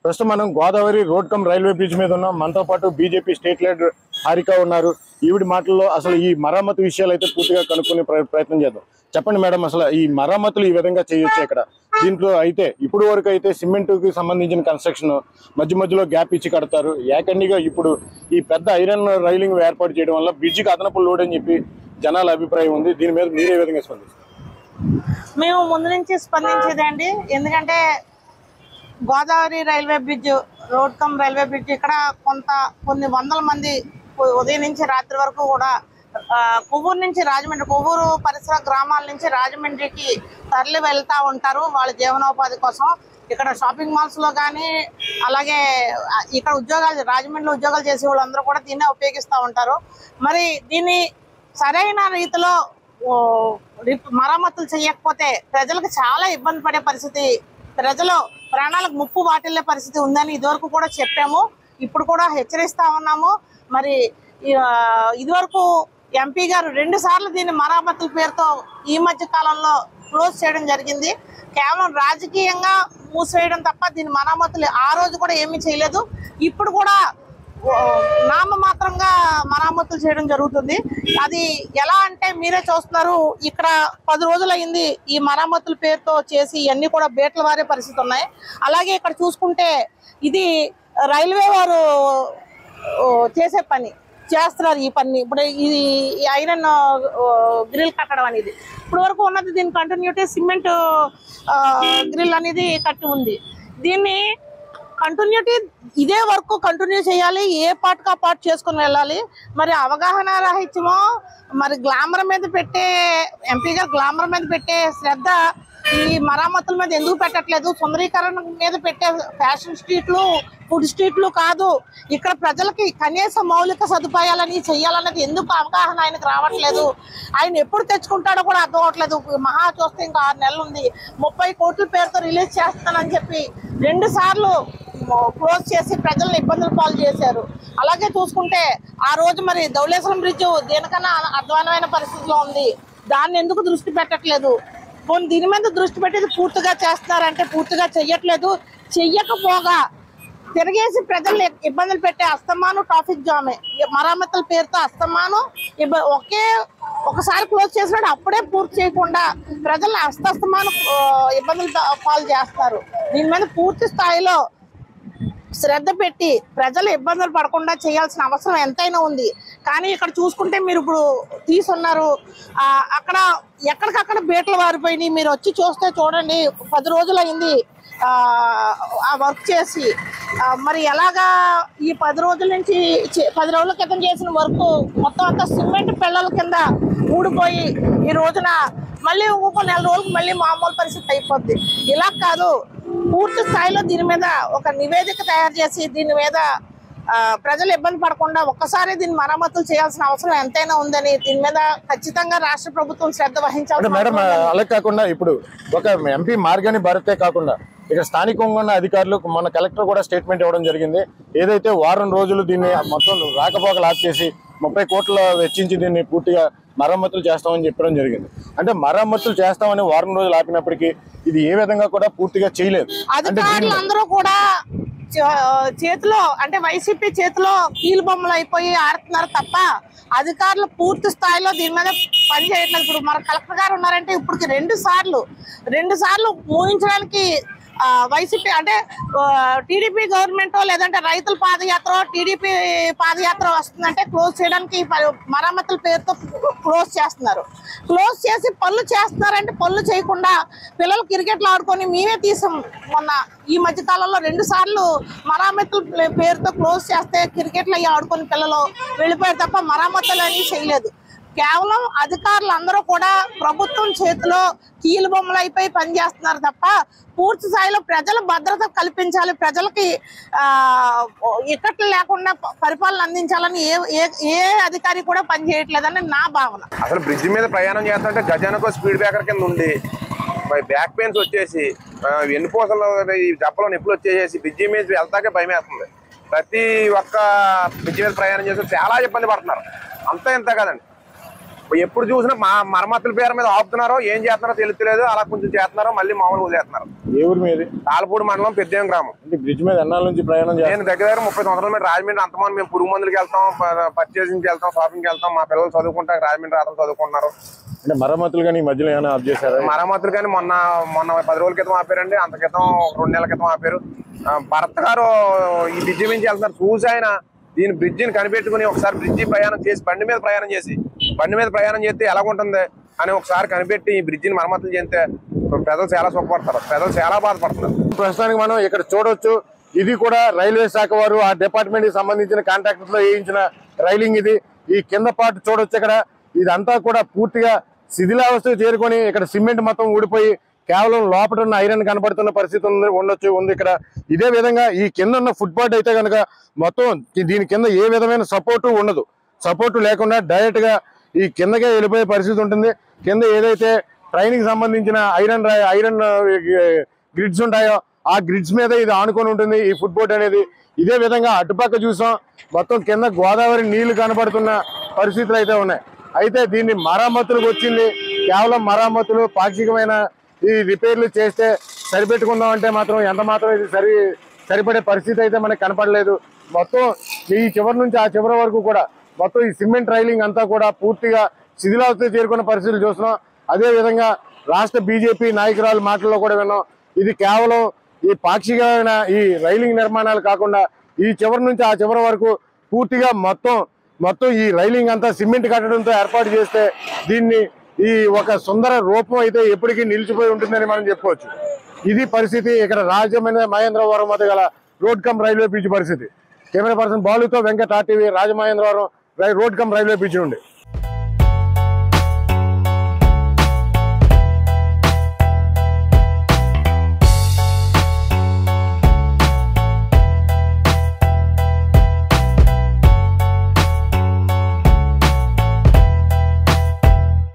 ప్రస్తుతం మనం Godavari road cum railway bridge మీద ఉన్నాం మనతో పాటు బీజేపీ స్టేట్ లీడర్ హారిక ఉన్నారు ఈవిడి మాటల్లో అసలు ఈ మరమ్మతు విషయాలు అయితే పూర్తిగా కనుక్కునే ప్ర- ప్రయత్నం చేద్దాం చెప్పండి మేడం అసలు ఈ మరమ్మతులు ఈ విధంగా చేయొచ్చు ఇక్కడ దీంట్లో అయితే ఇప్పుడు వరకు అయితే సిమెంట్ కి సంబంధించిన కన్స్ట్రక్షన్ మధ్య మధ్యలో గ్యాప్ ఇచ్చి కడతారు ఏకండిగా ఇప్పుడు ఈ పెద్ద ఐరన్ రైలింగ్ ఏర్పాటు చేయడం వల్ల బ్రిడ్జికి అదనపు లోడ్ అని చెప్పి జనాల అభిప్రాయం ఉంది దీని మీద మీరు ఏ విధంగా స్పందిస్తారు మేము ముందు నుంచి స్పందించేది అండి ఎందుకంటే Godavari railway bridge road cum railway bridge ఇక్కడ కొంత కొన్ని వందల మంది ఉదయం నుంచి రాత్రి వరకు కూడా ఆ, కొవ్వూరు నుంచి రాజమండ్రి కొవ్వూరు పరిసర గ్రామాల నుంచి రాజమండ్రికి తరలి వెళ్తా ఉంటారు వాళ్ళ జీవనోపాధి కోసం ఇక్కడ షాపింగ్ మాల్స్ లో కానీ అలాగే ఆ, ఇక్కడ ఉద్యోగాలు రాజమండ్రిలో ఉద్యోగాలు చేసే వాళ్ళందరూ కూడా దీన్నే ఉపయోగిస్తూ ఉంటారు మరి దీన్ని సరైన రీతిలో ఓ, రిప్- మరమ్మతులు చేయకపోతే ప్రజలకు చాలా ఇబ్బంది పడే పరిస్థితి ప్రజలు ప్రాణాలకు ముప్పు వాటిల్లే పరిస్థితి ఉందని ఇదివరకు కూడా చెప్పాము ఇప్పుడు కూడా హెచ్చరిస్తా ఉన్నాము మరి ఈ, ఆ, ఇదివరకు ఎంపీ గారు రెండు సార్లు దీన్ని మరమ్మతుల పేరుతో ఈ మధ్య కాలంలో క్లోజ్ చేయడం జరిగింది కేవలం రాజకీయంగా మూసివేయడం తప్ప దీని మరమ్మతులు ఆ రోజు కూడా ఏమీ చేయలేదు ఇప్పుడు కూడా ఓ, నామమాత్రంగా మరామతులు చేయడం జరుగుతుంది అది ఎలా అంటే మీరే చూస్తున్నారు ఇక్కడ పది రోజులు అయింది ఈ మరామతుల పేరుతో చేసి ఇవన్నీ కూడా బేట్ల వారే పరిస్థితి ఉన్నాయి అలాగే ఇక్కడ చూసుకుంటే ఇది రైల్వే వారు ఓ, చేసే పని చేస్తున్నారు ఈ పని ఇప్పుడు ఇది ఈ ఐరన్ గ్రిల్ కట్టడం అనేది ఇప్పుడు వరకు ఉన్నది దీని కంటిన్యూటీ సిమెంట్ గ్రిల్ అనేది కట్టి ఉంది దీన్ని కంటిన్యూటీ ఇదే వర్క్ కంటిన్యూ చేయాలి ఏ పార్ట్ కా పార్ట్ చేసుకుని వెళ్ళాలి మరి అవగాహన రాహిత్యమో మరి గ్లామర్ మీద పెట్టే ఎంపీ గారు గ్లామర్ మీద పెట్టే శ్రద్ధ ఈ మరామతుల మీద ఎందుకు పెట్టట్లేదు సుందరీకరణ మీద పెట్టే ఫ్యాషన్ స్ట్రీట్లు ఫుడ్ స్ట్రీట్లు కాదు ఇక్కడ ప్రజలకి కనీస మౌలిక సదుపాయాలని చెయ్యాలన్నది ఎందుకు అవగాహన ఆయనకు రావట్లేదు ఆయన ఎప్పుడు తెచ్చుకుంటాడో కూడా అర్థం అవట్లేదు మహా చూస్తే ఇంకా ఆరు నెలలు ఉంది ముప్పై కోట్ల పేరుతో రిలీజ్ చేస్తానని చెప్పి రెండు సార్లు క్లోజ్ చేసి ప్రజలను ఇబ్బందులు పాలు చేశారు అలాగే చూసుకుంటే ఆ రోజు మరి ధవళేశ్వరం బ్రిడ్జ్ దేనికన్నా అధ్వానమైన పరిస్థితిలో ఉంది దాన్ని ఎందుకు దృష్టి పెట్టట్లేదు పోనీ దీని మీద దృష్టి పెట్టేది పూర్తిగా చేస్తున్నారంటే పూర్తిగా చెయ్యట్లేదు చెయ్యకపోగా తిరిగేసి ప్రజల్ని ఇబ్బందులు పెట్టే అస్తమాను ట్రాఫిక్ జామే ఈ మరమ్మతుల పేరుతో అస్తమాను ఇబ్బ- ఒకే ఒకసారి క్లోజ్ చేసినాడు అప్పుడే పూర్తి చేయకుండా ప్రజల్ని అస్తస్తమాను ఆ, ఇబ్బందులు పా- పాలు చేస్తారు దీని మీద పూర్తి స్థాయిలో శ్రద్ధ పెట్టి ప్రజలు ఇబ్బందులు పడకుండా చేయాల్సిన అవసరం ఎంతైనా ఉంది కానీ ఇక్కడ చూసుకుంటే మీరు ఇప్పుడు తీసున్నారు ఆ, అక్కడ ఎక్కడికక్కడ బీటలు వారిపోయినాయి మీరు వచ్చి చూస్తే చూడండి పది రోజులు అయింది ఆ, ఆ వర్క్ చేసి ఆ, మరి ఎలాగా ఈ పది రోజుల నుంచి చే- పది రోజుల క్రితం చేసిన వర్క్ మొత్తం అంతా సిమెంట్ పిల్లల కింద ఊడిపోయి ఈ రోజున మళ్ళీ ఇంకొక నెల రోజులకు మళ్ళీ మామూలు పరిస్థితి అయిపోద్ది ఇలా కాదు పూర్తి స్థాయిలో దీని మీద ఒక నివేదిక తయారు చేసి దీని మీద ఆ, ప్రజలు ఇబ్బంది పడకుండా ఒక్కసారి దీన్ని మరమ్మతులు చేయాల్సిన అవసరం ఎంతైనా ఉందని దీని మీద ఖచ్చితంగా రాష్ట్ర ప్రభుత్వం శ్రద్ధ అంటే వహించాల్సిన మేడం అవసరం ఉందని. అలా కాకుండా ఇప్పుడు ఒక ఎంపీ మార్గాన్ని భారతే కాకుండా ఇక స్థానికంగా ఉన్న అధికారులు మన కలెక్టర్ కూడా స్టేట్మెంట్ ఇవ్వడం జరిగింది ఏదైతే వారం రోజులు దీన్ని మొత్తం రాకపోకలు ఆప్ చేసి ముప్పై కోట్ల వెచ్చించి దీన్ని పూర్తిగా మరమ్మతులు చేస్తామని చెప్పడం జరిగింది అంటే మరమ్మతులు చేస్తామని వారం రోజులు ఆపినప్పటికీ ఇది ఏ విధంగా కూడా పూర్తిగా చేయలేదు అంటే అధికారులు దీన్ని అందరూ కూడా చే- చేతిలో అంటే వైసీపీ చేతిలో కీలు బొమ్మలు అయిపోయి ఆడుతున్నారు తప్ప అధికారులు పూర్తి స్థాయిలో దీని మీద పని చేయట్లేదు ఇప్పుడు మన కలెక్టర్ గారు ఉన్నారంటే ఇప్పటికి రెండు సార్లు రెండు సార్లు ఊహించడానికి ఆ, వైసీపీ అంటే టీడీపీ గవర్నమెంట్ లేదంటే రైతుల పాదయాత్ర టీడీపీ పాదయాత్ర వస్తుందంటే క్లోజ్ చేయడానికి ఈ ప- మరమ్మతుల పేరుతో క్లోజ్ చేస్తున్నారు క్లోజ్ చేసి పనులు చేస్తున్నారంటే పనులు చేయకుండా పిల్లలు క్రికెట్లు ఆడుకొని మేమే తీసాం మొన్న ఈ మధ్య కాలంలో రెండు సార్లు మరామతుల ప్లే- పేరుతో క్లోజ్ చేస్తే క్రికెట్లు అయ్యి ఆడుకొని పిల్లలు వెళ్ళిపోయారు తప్ప మరామతులు అనేవి చేయలేదు కేవలం అధికారులు అందరూ కూడా ప్రభుత్వం చేతిలో కీలు బొమ్మలు అయిపోయి పనిచేస్తున్నారు తప్ప పూర్తి స్థాయిలో ప్రజల భద్రత కల్పించాలి ప్రజలకి ఆ, ఇక్కట్లు లేకుండా ప- పరిపాలన అందించాలని ఏ ఏ- ఏ అధికారి కూడా పనిచేయట్లేదని నా భావన అసలు బ్రిడ్జ్ మీద ప్రయాణం చేస్తుంటే గజానికో స్పీడ్ బ్రేకర్ కింద ఉండి మరి బ్యాక్ పెయిన్స్ వచ్చేసి ఆ, వెన్నుపూసలు ఈ జబ్బలో నొప్పులు వచ్చేసేసి బ్రిడ్జి మీద వెళ్తాకే భయం వేస్తుంది ప్రతి ఒక్క బ్రిడ్జి మీద ప్రయాణం చేస్తే చాలా ఇబ్బంది పడుతున్నారు అంతా ఇంత కదండి ఎప్పుడు చూసినా మా మరమ్మతుల పేరు మీద ఆపుతున్నారో ఏం చేస్తున్నారో తెలుస్తలేదు అలా కొంచెం చేస్తున్నారో మళ్ళీ మామూలు వదిలేస్తున్నారు ఏ ఊరు మీది తాళపూడి మండలం పెద్దేం గ్రామం అంటే బ్రిడ్జ్ మీద ఎన్నాళ్ళ నుంచి ప్రయాణం చేస్తారు నేను దగ్గర దగ్గర ముప్పై సంవత్సరాల మీద రాజమండ్రి అంతమంది మేము పురుగు మందులకి వెళ్తాం పర్చేసింగ్కి వెళ్తాం షాపింగ్కి వెళ్తాం మా పిల్లలు చదువుకుంటారు రాజమండ్రి రాత్రులు చదువుకుంటున్నారు అంటే మరమ్మతులు కానీ ఈ మధ్యలో ఏమైనా ఆఫ్ చేశారా మరమ్మతులు కానీ మొన్న మొన్న పది రోజుల క్రితం ఆపారండి అంత క్రితం రెండు నెలల క్రితం ఆపారు ఆ, భరత్ గారు ఈ బ్రిడ్జి నుంచి వెళ్తున్నారు చూసి ఆయన దీని బ్రిడ్జిని కనిపెట్టుకుని ఒకసారి బ్రిడ్జి ప్రయాణం చేసి బండి మీద ప్రయాణం చేసి బండి మీద ప్రయాణం చేస్తే ఎలా ఉంటుంది అని ఒకసారి కనిపెట్టి ఈ బ్రిడ్జిని మరమ్మతులు చేస్తే ప్రజలు చాలా సుఖపడతారు ప్రజలు చాలా బాధపడుతున్నారు ప్రస్తుతానికి మనం ఇక్కడ చూడొచ్చు ఇది కూడా రైల్వే శాఖ వారు ఆ డిపార్ట్మెంట్ కి సంబంధించిన కాంట్రాక్టర్ తో వేయించిన రైలింగ్ ఇది ఈ కింద పార్ట్ చూడొచ్చు ఇక్కడ ఇదంతా కూడా పూర్తిగా శిథిలావస్థకు చేరుకొని ఇక్కడ సిమెంట్ మొత్తం ఊడిపోయి కేవలం లోపల ఉన్న ఐరన్ కనబడుతున్న పరిస్థితి ఉంది ఉండొచ్చు ఉంది ఇక్కడ ఇదే విధంగా ఈ కింద ఉన్న ఫుట్పాత్ అయితే కనుక మొత్తం ఈ- దీని కింద ఏ విధమైన సపోర్టు ఉండదు సపోర్టు లేకుండా డైరెక్ట్ గా ఈ కిందకే వెళ్ళిపోయే పరిస్థితి ఉంటుంది కింద ఏదైతే ట్రైన్ కి సంబంధించిన ఐరన్ రా- ఐరన్ ఆ, గ్రిడ్స్ ఉంటాయో ఆ గ్రిడ్స్ మీద ఇది ఆనుకొని ఉంటుంది ఈ ఫుట్బోట్ అనేది ఇదే విధంగా అటుపక్క చూసాం మొత్తం కింద గోదావరి నీళ్లు కనబడుతున్న పరిస్థితులు అయితే ఉన్నాయి అయితే దీన్ని మరమ్మతులకు వచ్చింది కేవలం మరమ్మతులు పాక్షికమైన ఈ రిపేర్లు చేస్తే సరిపెట్టుకుందాం అంటే మాత్రం ఎంత మాత్రం ఇది సరి సరిపడే పరిస్థితి అయితే మనకు కనపడలేదు మొత్తం ఈ చివరి నుంచి ఆ చివరి వరకు కూడా మొత్తం ఈ సిమెంట్ రైలింగ్ అంతా కూడా పూర్తిగా శిథిలావస్థ చేరుకున్న పరిస్థితులు చూస్తున్నాం అదే విధంగా రాష్ట్ర బీజేపీ నాయకురాల మాటల్లో కూడా విన్నాం ఇది కేవలం ఈ పాక్షికమైన ఈ రైలింగ్ నిర్మాణాలు కాకుండా ఈ చివరి నుంచి ఆ చివరి వరకు పూర్తిగా మొత్తం మొత్తం ఈ రైలింగ్ అంతా సిమెంట్ కట్టడంతో ఏర్పాటు చేస్తే దీన్ని ఈ ఒక సుందర రూపం అయితే ఎప్పటికీ నిలిచిపోయి ఉంటుందని మనం చెప్పుకోవచ్చు ఇది పరిస్థితి ఇక్కడ రాజమండ్రి మహేంద్రవరం వద్ద గల రోడ్ కమ్ రైల్వే బ్రిడ్జ్ పరిస్థితి కెమెరా పర్సన్ బాలుతో వెంకట ఆర్టీవీ రాజమహేంద్రవరం రై- రోడ్ కమ్ రైల్వే బ్రిడ్జ్ నుండి